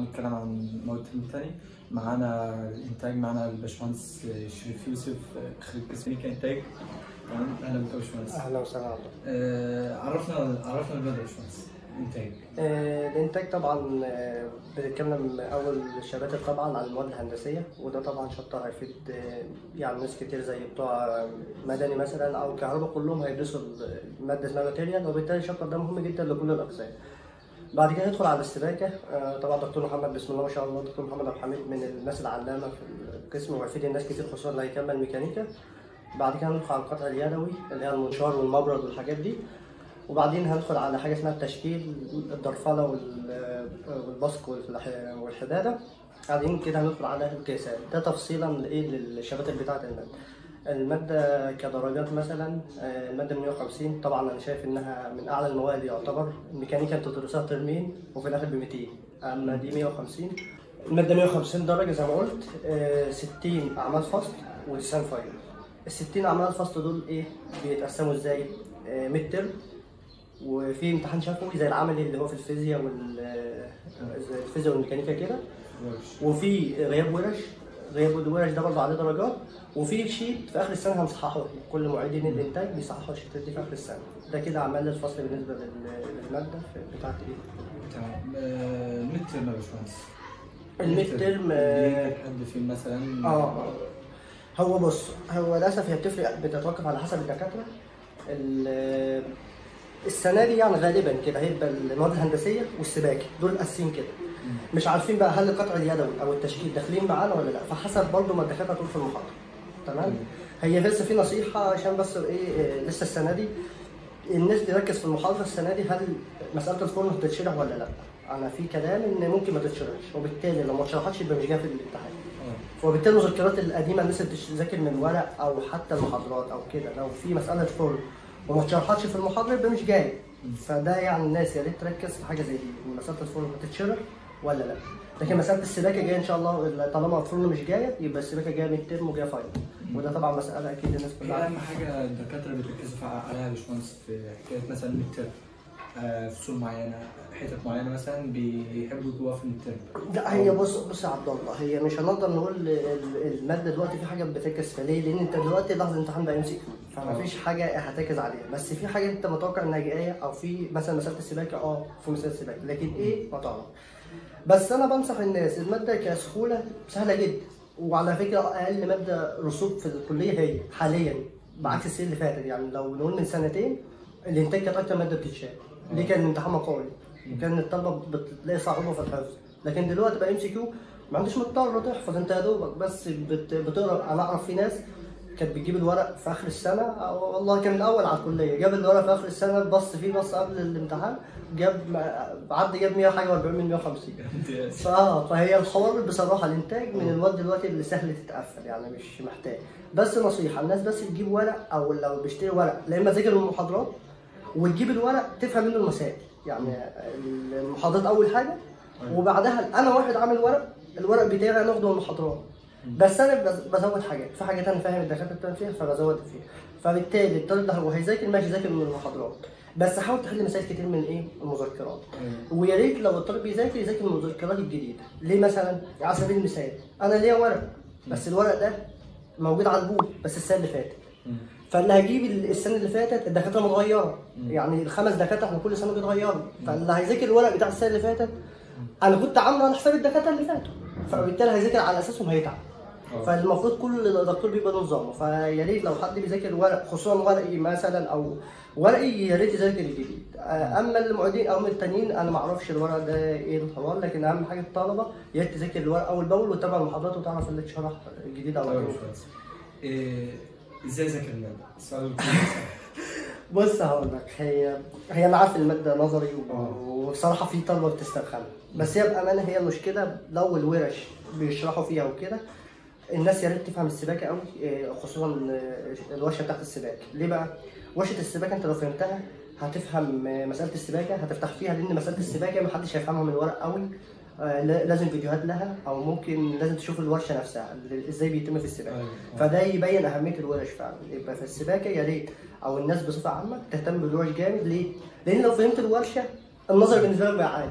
نتكلم عن مواد الترم الثاني معانا الانتاج معانا الباشمهندس شريف يوسف خريج قسم ميكا انتاج تمام اهلا بك يا باشمهندس اهلا وسهلا عبد الله. آه، عرفنا عرفنا الماده يا باشمهندس انتاج آه، الانتاج طبعا آه، بنتكلم اول شباتر طبعا عن المواد الهندسيه وده طبعا شطر هيفيد آه، يعني ناس كتير زي بتوع مدني مثلا او كهرباء كلهم هيدرسوا الماده اسمها ماتيريال وبالتالي الشابتر ده مهم جدا لكل الاقسام. بعد كده ندخل على السباكه آه، طبعا دكتور محمد بسم الله ما شاء الله دكتور محمد عبد الحميد من الناس العلامه في القسم وهيفيد الناس كتير خصوصا اللي هيكمل ميكانيكا. بعد كده ندخل على القطع اليدوي اللي هي المنشار والمبرد والحاجات دي. وبعدين هندخل على حاجه اسمها التشكيل الدرفله وال- والبصق والح- والحداده بعدين كده هندخل على القياسات ده تفصيلا لايه للشباتر بتاعه الماده الماده كدرجات مثلا آه، الماده 150 طبعا انا شايف انها من اعلى المواد يعتبر الميكانيكا انت تدرسها ترمين وفي الاخر ب 200 اما دي 150 الماده 150 درجه زي ما قلت آه، 60 اعمال فصل و90 فاينل ال 60 اعمال فصل دول ايه بيتقسموا ازاي؟ ميد ترم وفي امتحان شفوي زي العملي اللي هو في الفيزياء وال زي الفيزياء والميكانيكا كده وفي غياب ورش غياب الورش ده برضه عليه درجات وفي شيت في اخر السنه هنصححه كل معيدين الانتاج بيصححوا الشيتات دي في اخر السنه ده كده اعمال الفصل بالنسبه لل- للماده في- بتاعت ايه تمام آه، الميد ترم يا باشمهندس الميد ترم آه، بيجي حد فين مثلا اه هو بص هو للاسف هي بتفرق بتتوقف على حسب الدكاتره ال- السنه دي يعني غالبا كده هيبقى المواد الهندسيه والسباكه دول اساسيين كده مش عارفين بقى هل القطع اليدوي او التشكيل داخلين معانا ولا لا فحسب برضه ما الدكاتره تقول في المحاضره تمام هي بس في نصيحه عشان بس ايه إيه، لسه السنه دي الناس تركز في المحاضره السنه دي هل مساله الفورم هتتشرح ولا لا انا في كلام ان ممكن ما تتشرحش وبالتالي لو ما اتشرحتش يبقى مش جايه في الامتحان آه. وبالتالي المذكرات القديمه الناس اللي بتذاكر من ورق او حتى المحاضرات او كده لو في مساله فورم وما اتشرحتش في المحاضره يبقى مش جاي فده يعني الناس يا ريت تركز في حاجه زي دي إن مساله الفورم هتتشرح ولا لا لكن مساله السباكه جايه ان شاء الله طالما الفورم مش جايه يبقى السباكه جايه من ترم وجايه فاينل وده طبعا مساله اكيد الناس ايه كلها اهم حاجه الدكاتره بيركزوا فيها- عليها يا باشمهندس في حكايه مثلا الميد ترم آه، فصول معينه حتت معينه مثلا بيحبوا يجوها في الميد ترم لا هي بص بص يا عبد الله هي مش هنقدر نقول ال- ال- الماده دلوقتي في حاجه بتركز فيها ليه؟ لان انت دلوقتي لحظه الامتحان بقى ام سي كيو فما فيش حاجه هتركز عليها بس في حاجه انت متوقع انها جايه او في مثلا مساله السباكه اه في مساله السباكه لكن ايه ما تعرف بس انا بنصح الناس الماده كسهوله سهله جدا وعلى فكره اقل ماده رسوب في الكليه هي حاليا بعكس السنه اللي فاتت يعني لو نقول من سنتين الانتاج كانت اكتر ماده بتتشال ليه كان الامتحان مقالي وكان الطلبه بتلاقي صعوبه في الحفظ لكن دلوقتي بقى ام سي كيو ما عندش مضطر تحفظ انت يا دوبك بس بت- بتقرا انا اعرف في ناس كانت بتجيب الورق في اخر السنه أو والله كان الاول على الكليه جاب الورق في اخر السنه بص فيه بص قبل الامتحان جاب عدى جاب 100 حاجه و40 من 150 امتياز فاه فهي الحوار بصراحه الانتاج من المواد دلوقتي اللي سهل تتقفل يعني مش محتاج بس نصيحه الناس بس تجيب ورق او لو بيشتري ورق لا اما تذاكر المحاضرات وتجيب الورق تفهم منه المسائل يعني المحاضرات اول حاجه وبعدها انا واحد عامل ورق الورق بتاعي انا واخده من المحاضرات بس انا بز- بزود حاجات في حاجات انا فاهم الدكاتره بتعمل فيها فبزود فيها فبالتالي الطالب ده هو هيذاكر ماشي يذاكر من المحاضرات بس حاول تحل مسائل كتير من ايه المذكرات ويا ريت لو الطالب بيذاكر يذاكر من المذكرات الجديده ليه مثلا على سبيل المثال انا ليا ورق بس الورق ده موجود على البول بس السنه اللي فاتت فاللي هجيب السنه اللي فاتت الدكاتره متغيره يعني الخمس دكاتره احنا كل سنه بيتغيروا فاللي هيذاكر الورق بتاع السنه اللي فاتت انا كنت عامله على حساب الدكاتره اللي فاتوا فبالتالي هيذاكر على اساسهم هيتعب آه. فالمفروض كل دكتور بيبقى له نظامه فيا ريت لو حد بيذاكر ورق خصوصا ورقي مثلا او ورقي يا ريت يذاكر الجديد آه، اما المعيدين او التانيين انا ما اعرفش الورق ده ايه الحوار لكن اهم حاجه الطلبه يا ريت تذاكر الورق اول باول وتتابع المحاضرات وتعرف اللي اتشرح الجديد او طيب يا القديم. باشمهندس إيه، ازاي ذاكر الماده؟ السؤال بص هقول لك هي هي انا عارف الماده نظري و- آه. وبصراحه في طلبه بتسترخم بس هي بامانه هي المشكله لو الورش بيشرحوا فيها وكده الناس يا ريت تفهم السباكه قوي إيه، خصوصا آه، الورشه بتاعت السباكه ليه بقى؟ ورشه السباكه انت لو فهمتها هتفهم آه، مساله السباكه هتفتح فيها لان مساله السباكه محدش هيفهمها من ورق قوي آه، لا- لازم فيديوهات لها او ممكن لازم تشوف الورشه نفسها اللي- ازاي بيتم في السباكه أيوة. فده يبين اهميه الورش فعلا يبقى في السباكه يا ريت او الناس بصفه عامه تهتم بالورش جامد ليه؟ لان لو فهمت الورشه النظر بالنسبه لك بقى عادي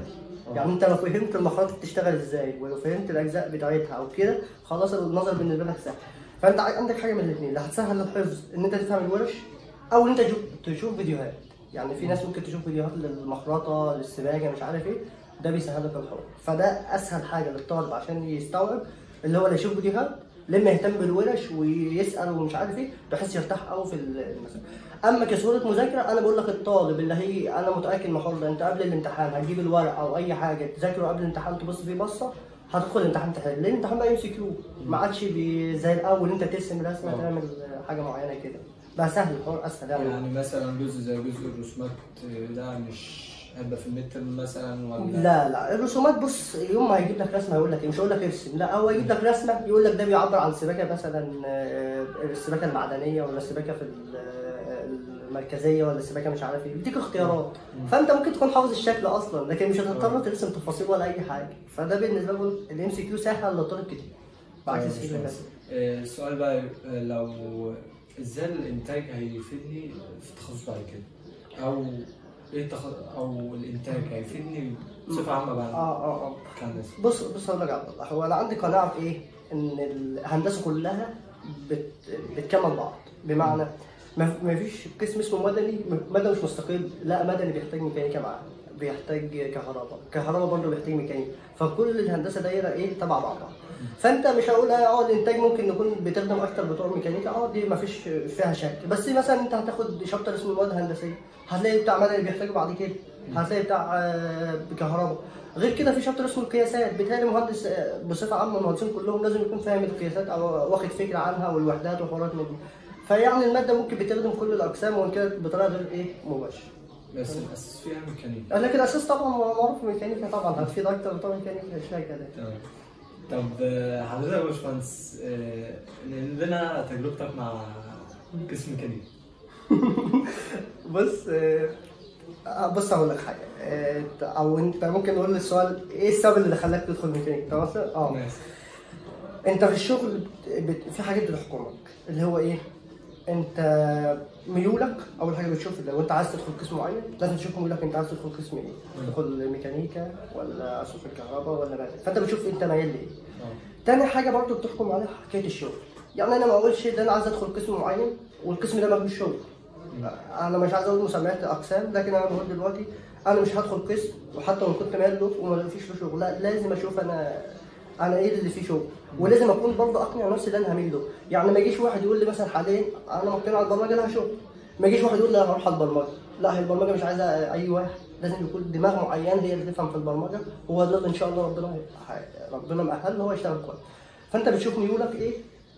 آه. يعني انت لو فهمت المخاطر بتشتغل ازاي ولو فهمت الاجزاء بتاعتها او كده خلاص النظر بالنسبه لك سهل فانت ع- عندك حاجه من الاثنين لا هتسهل الحفظ ان انت تفهم الورش او ان انت تشوف تشوف فيديوهات يعني في ناس ممكن تشوف فيديوهات للمخرطه للسباكه مش عارف ايه ده بيسهل لك الحوار فده اسهل حاجه للطالب عشان يستوعب اللي هو اللي يشوف فيديوهات لما يهتم بالورش ويسال ومش عارف ايه بحيث يرتاح قوي في المسألة اما كسهوله مذاكره انا بقول لك الطالب اللي هي انا متاكد من الحوار ده انت قبل الامتحان هتجيب الورق او اي حاجه تذاكره قبل الامتحان تبص فيه بصه هتدخل الامتحان تحل لان الامتحان بقى ام سي كيو ما عادش بي- زي الاول انت ترسم رسمه آه. تعمل حاجه معينه كده بقى سهل الحوار اسهل يعني يعني مثلا جزء زي جزء الرسومات آه، ده مش هيبقى في الميد مثلا ولا لا لا الرسومات بص يوم ما هيجيب لك رسمه هيقول لك إيه؟ مش هيقول لك ارسم لا هو يجيب لك رسمه يقول لك ده بيعبر عن سباكه مثلا آه، السباكه المعدنيه ولا السباكه في ال- آه، المركزيه ولا السباكه مش عارف ايه بيديك اختيارات فانت ممكن تكون حافظ الشكل اصلا لكن مش هتضطر ترسم تفاصيل ولا اي حاجه فده بالنسبه له الام سي كيو سهل للطالب كتير بعكس آه، السي مش آه، السؤال بقى آه، لو ازاي الانتاج هيفيدني في التخصص بعد كده او ايه التخ... او الانتاج هيفيدني بصفه عامه اه بقى اه اه كهندسه بص بص هقول لك يا عبد الله هو انا عندي قناعه في ايه؟ ان الهندسه كلها بت بتكمل بعض بمعنى ما ما فيش قسم اسمه مدني مدني مش مستقل لا مدني بيحتاج ميكانيكا معاه بيحتاج كهرباء كهرباء برضه بيحتاج ميكانيكا فكل الهندسه دايره ايه تبع بعضها فانت مش هقول اه الانتاج ممكن نكون بتخدم اكتر بتوع ميكانيكا اه دي ما فيش فيها شك بس مثلا انت هتاخد شابتر اسمه مواد هندسيه هتلاقي بتاع مدني بيحتاجه بعد كده هتلاقي بتاع آه، كهرباء غير كده في شابتر اسمه القياسات بالتالي مهندس آه، بصفه عامه المهندسين كلهم لازم يكون فاهم القياسات او واخد فكره عنها والوحدات وحوارات من دي فيعني الماده ممكن بتخدم كل الاقسام وان كانت بطريقه غير ايه مباشره بس الاساس فيها ميكانيكا لكن الاساس طبعا معروف ميكانيكا طبعا هتفيد اكتر بتوع ميكانيكا مش لاقي كده تمام طب آه، حضرتك يا باشمهندس آه، نقل لنا تجربتك مع قسم ميكانيكا بص آه، بص هقول لك حاجه آه، او انت ممكن نقول السؤال ايه السبب اللي خلاك تدخل ميكانيكا تمام اه ماشي انت في الشغل بت... بت... في حاجات بتحكمك اللي هو ايه انت ميولك اول حاجه بتشوف لو انت عايز تدخل قسم معين لازم تشوف ميولك انت عايز تدخل قسم ايه تدخل ميكانيكا ولا اسس الكهرباء ولا مدني فانت بتشوف انت ميال لايه اه تاني حاجه برضو بتحكم عليها حكايه الشغل يعني انا ما اقولش ان انا عايز ادخل قسم معين والقسم ده ملوش شغل انا مش عايز اقول مسميات اقسام لكن انا بقول دلوقتي انا مش هدخل قسم وحتى لو كنت مال له وما فيش له شغل لا لازم اشوف انا انا ايه اللي فيه شغل ولازم اكون برضه اقنع نفسي ان انا هميل له يعني ما يجيش واحد يقول لي مثلا حاليا انا مقتنع على البرمجه لها شغل ما يجيش واحد يقول لي انا هروح على البرمجه لا هي البرمجه مش عايزه اي واحد لازم يكون دماغ معين هي اللي تفهم في البرمجه هو ده اللي ان شاء الله ربنا هي- ربنا مأهل له هو يشتغل كويس فانت بتشوف ميولك ايه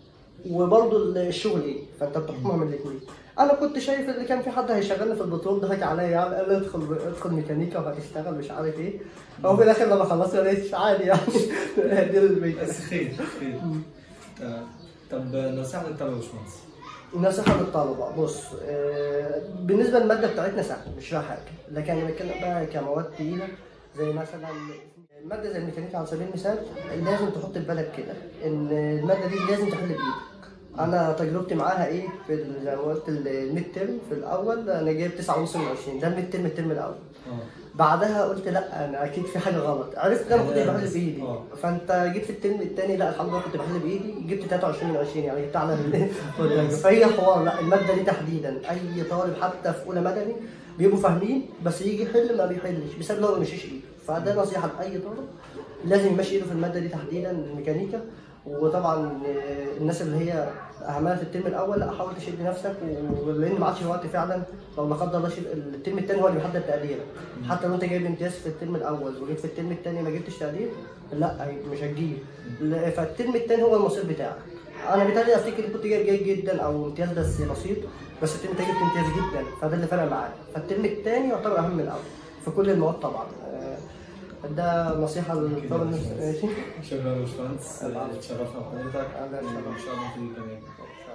وبرضه الشغل ايه فانت بتحكمها من الاثنين انا كنت شايف ان كان في حد هيشغلني في البترول ضحك عليا يعني قال لي ادخل ادخل ميكانيكا وهتشتغل مش عارف ايه هو في الاخر لما خلصت ما لقيتش عادي يعني دي الميكانيكا بس خير خير تمام طب نصيحة للطلبة يا باشمهندس نصيحة للطلبة بص آه، بالنسبة للمادة بتاعتنا سهلة مش فيها حاجة لكن أنا بتكلم بقى كمواد تقيلة زي مثلا المادة زي الميكانيكا على سبيل المثال لازم تحط في بالك كده إن المادة دي لازم تحل بإيدك أنا تجربتي معاها إيه في ال- زي ما قلت الميد ترم في الأول أنا جايب 9 ونص من 20 ده الميد ترم الترم الأول اه بعدها قلت لا انا اكيد في حاجه غلط عرفت ان انا كنت بحل بايدي آه. فانت جيت في الترم الثاني لا الحمد لله كنت بحل بايدي جبت 23 من 20 يعني جبت اعلى من فهي حوار لا الماده دي تحديدا اي طالب حتى في اولى مدني بيبقوا فاهمين بس يجي يحل ما بيحلش بسبب ان هو ما مشيش ايده فده نصيحه لاي طالب لازم يمشي ايده في الماده دي تحديدا الميكانيكا وطبعا آه، الناس اللي هي اهمها في الترم الاول لا حاول تشد نفسك ولان ما عادش وقت فعلا لو لا قدر الله شيل- الترم الثاني هو اللي بيحدد تقديرك حتى لو انت جايب امتياز في الترم الاول وجيت في الترم الثاني ما جبتش تقدير لا هي- مش هتجيب لا، فالترم الثاني هو المصير بتاعك انا بالتالي افتكر كنت جايب جيد جدا او امتياز بس بسيط بس الترم الثاني جبت امتياز جدا فده اللي فرق معايا فالترم الثاني يعتبر اهم من الاول في كل المواد طبعا آه، ده نصيحه للطلبه ماشي شكرا يا باشمهندس العفو. اتشرفنا بحضرتك أهلا وسهلا. ان شاء الله في الجميع